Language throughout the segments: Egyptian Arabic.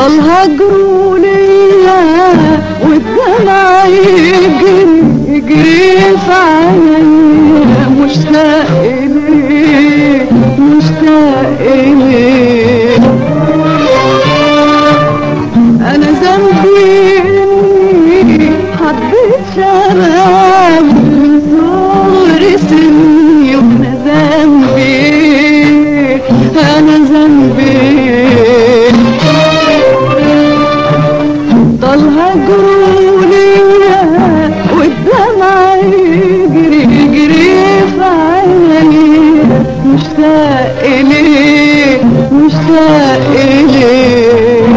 الهجر ليا والدمع يجري يجري في عينيا مشتاق إليك مشتاق إليك أنا ذنبي إني حبيت شباب من صغر سني وأنا ذنبي أنا ذنبي ضل هجروني والدمع يجري يجري في عيني مشتاق إليك مشتاق إليك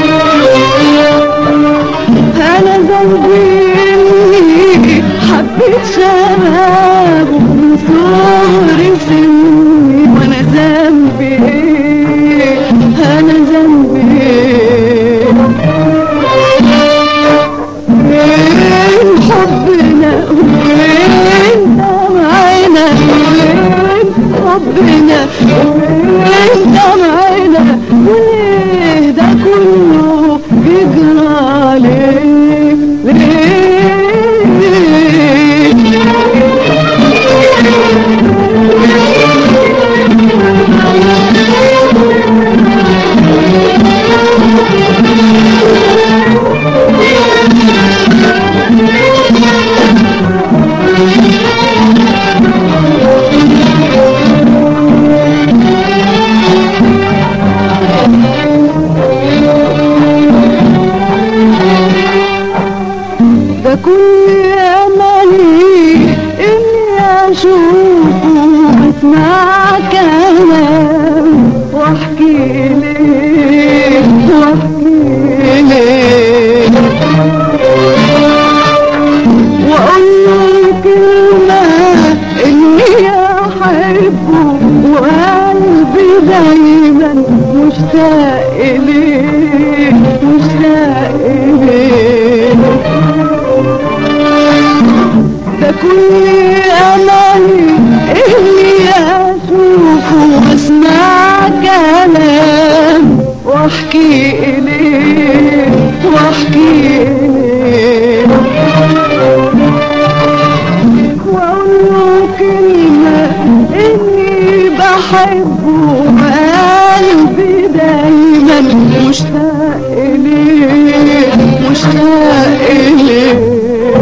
أنا ذنبي إني حبيت شباب من صغر سني وأنا ذنبي إيه؟ أنا ذنبي إيه؟ وين حبنا وين دمعنا وين حبنا وين دمعنا وليه ده كله بيجرى عليك ده كل املي اني اشوفه واسمع كلام واحكي ليه واحكي ليه واقول له كلمه اني احبه وقلبي دايما مشتاق اليه مشتاق اليه ده كل املي اني اشوفه واسمع كلام واحكي اليه واحكي اليه واقول له كلمه اني بحبه وقلبي دايما مشتاق اليه مشتاق اليه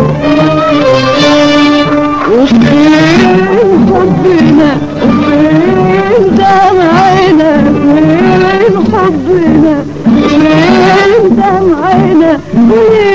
وفين حبنا وفين دمعنا فين حبنا فين دمعنا